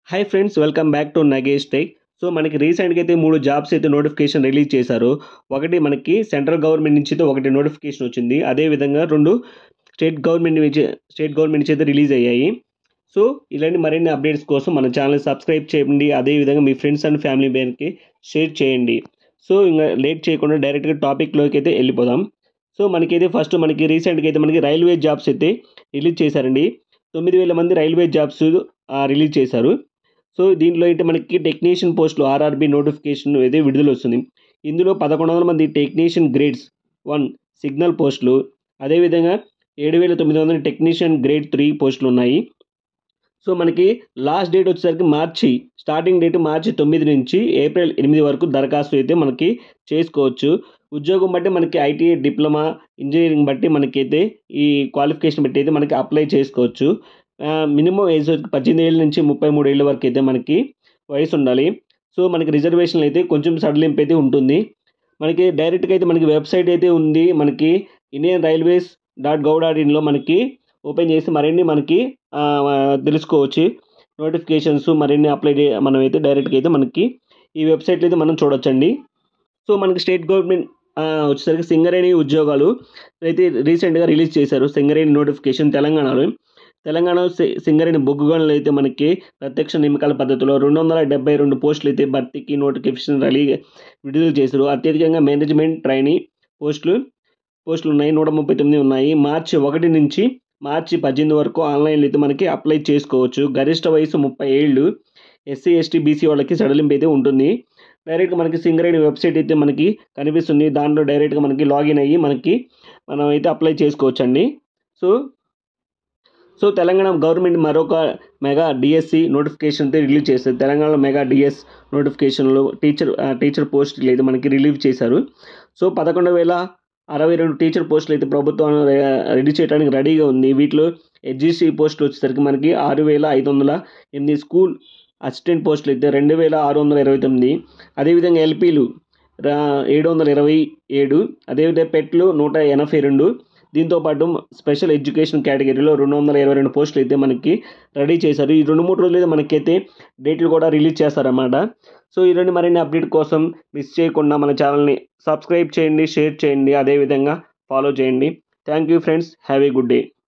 hi friends welcome back to Nagesh tech so మనకి రీసెంట్గా అయితే మూడు జాబ్స్ అయితే నోటిఫికేషన్ రిలీజ్ చేశారు ఒకటి మనకి సెంట్రల్ గవర్నమెంట్ నుంచి అయితే ఒకటి నోటిఫికేషన్ వచ్చింది అదేవిధంగా రెండు స్టేట్ గవర్నమెంట్ నుంచి స్టేట్ గవర్నమెంట్ నుంచి అయితే రిలీజ్ అయ్యాయి సో ఇలాంటి మరిన్ని అప్డేట్స్ కోసం మన ఛానల్ సబ్స్క్రైబ్ చేయండి అదేవిధంగా మీ ఫ్రెండ్స్ అండ్ ఫ్యామిలీ మెంబర్కి షేర్ చేయండి సో ఇంకా లేట్ చేయకుండా డైరెక్ట్గా టాపిక్లోకి అయితే వెళ్ళిపోదాం సో మనకైతే ఫస్ట్ మనకి రీసెంట్గా అయితే మనకి రైల్వే జాబ్స్ అయితే రిలీజ్ చేశారండి తొమ్మిది వేల మంది రైల్వే జాబ్స్ రిలీజ్ చేశారు సో దీంట్లో అయితే మనకి టెక్నీషియన్ పోస్టులు ఆర్ఆర్బి నోటిఫికేషన్ అయితే విడుదల వస్తుంది ఇందులో పదకొండు వందల మంది టెక్నీషియన్ గ్రేడ్స్ వన్ సిగ్నల్ పోస్టులు అదేవిధంగా ఏడు వేల తొమ్మిది వందల టెక్నీషియన్ గ్రేడ్ త్రీ పోస్టులు ఉన్నాయి సో మనకి లాస్ట్ డేట్ వచ్చేసరికి మార్చి స్టార్టింగ్ డేట్ మార్చి తొమ్మిది నుంచి ఏప్రిల్ ఎనిమిది వరకు దరఖాస్తు అయితే మనకి చేసుకోవచ్చు ఉద్యోగం బట్టి మనకి ఐటీఐ డిప్లొమా ఇంజనీరింగ్ బట్టి మనకైతే ఈ క్వాలిఫికేషన్ బట్టి అయితే మనకి అప్లై చేసుకోవచ్చు మినిమం ఏజ్ పద్దెనిమిది ఏళ్ళ నుంచి ముప్పై మూడు ఏళ్ళ వరకు అయితే మనకి వయసు ఉండాలి సో మనకి రిజర్వేషన్లు అయితే కొంచెం సడలింపు అయితే ఉంటుంది మనకి డైరెక్ట్గా అయితే మనకి వెబ్సైట్ అయితే ఉంది మనకి Indian railways dot gov dot ఇన్లో మనకి ఓపెన్ చేసి మరిన్ని మనకి ఆ, తెలుసుకోవచ్చు నోటిఫికేషన్స్ మరిన్ని అప్లై చే మనం అయితే డైరెక్ట్గా అయితే మనకి ఈ వెబ్సైట్లో అయితే మనం చూడొచ్చండి సో మనకి స్టేట్ గవర్నమెంట్ ఆ, వచ్చేసరికి సింగరేణి ఉద్యోగాలు అయితే రీసెంట్గా రిలీజ్ చేశారు సింగరేణి నోటిఫికేషన్ తెలంగాణలో తెలంగాణ సి- సింగరేణి బొగ్గు గనులు అయితే మనకి ప్రత్యక్ష నియామకాల పద్ధతిలో రెండు వందల డెబ్బై రెండు పోస్టులు అయితే భర్తీకి నోటిఫికేషన్ రిలీ విడుదల చేశారు అత్యధికంగా మేనేజ్మెంట్ ట్రైనీ పోస్టులు పోస్టులు ఉన్నాయి నూట ముప్పై తొమ్మిది ఉన్నాయి మార్చి ఒకటి నుంచి మార్చి పద్దెనిమిది వరకు ఆన్లైన్లో అయితే మనకి అప్లై చేసుకోవచ్చు గరిష్ట వయసు ముప్పై ఏళ్ళు ఎస్సీ ఎస్టీ బీసీ వాళ్ళకి సడలింపు అయితే ఉంటుంది డైరెక్ట్గా మనకి సింగరేణి వెబ్సైట్ అయితే మనకి కనిపిస్తుంది దాంట్లో డైరెక్ట్గా మనకి లాగిన్ అయ్యి మనకి మనం అయితే అప్లై చేసుకోవచ్చు అండి సో సో తెలంగాణ గవర్నమెంట్ మరొక మెగా డిఎస్సి నోటిఫికేషన్ అయితే రిలీజ్ చేస్తారు తెలంగాణలో మెగా డిఎస్ నోటిఫికేషన్లో టీచర్ ఆ, టీచర్ పోస్టులు అయితే మనకి రిలీవ్ చేశారు సో పదకొండు వేల అరవై రెండు టీచర్ పోస్టులు అయితే ప్రభుత్వం రె- రెడీ చేయడానికి రెడీగా ఉంది వీటిలో హెచ్జిసి పోస్టులు వచ్చేసరికి మనకి ఆరు వేల ఐదు వందల ఎనిమిది స్కూల్ అసిస్టెంట్ పోస్టులు అయితే రెండు వేల ఆరు వందల ఇరవై తొమ్మిది అదేవిధంగా ఎల్పీలు రా- ఏడు వందల ఇరవై ఏడు అదేవిధంగా పెట్లు నూట ఎనభై రెండు దీంతోపాటు స్పెషల్ ఎడ్యుకేషన్ కేటగిరీలో రెండు వందల ఇరవై రెండు పోస్టులు అయితే మనకి రెడీ చేశారు ఈ రెండు మూడు రోజులు అయితే మనకైతే డేట్లు కూడా రిలీజ్ చేస్తారన్నమాట సో ఈ రెండు మరిన్ని అప్డేట్ కోసం మిస్ చేయకుండా మన ఛానల్ని సబ్స్క్రైబ్ చేయండి షేర్ చేయండి అదేవిధంగా ఫాలో చేయండి thank you friends have a good day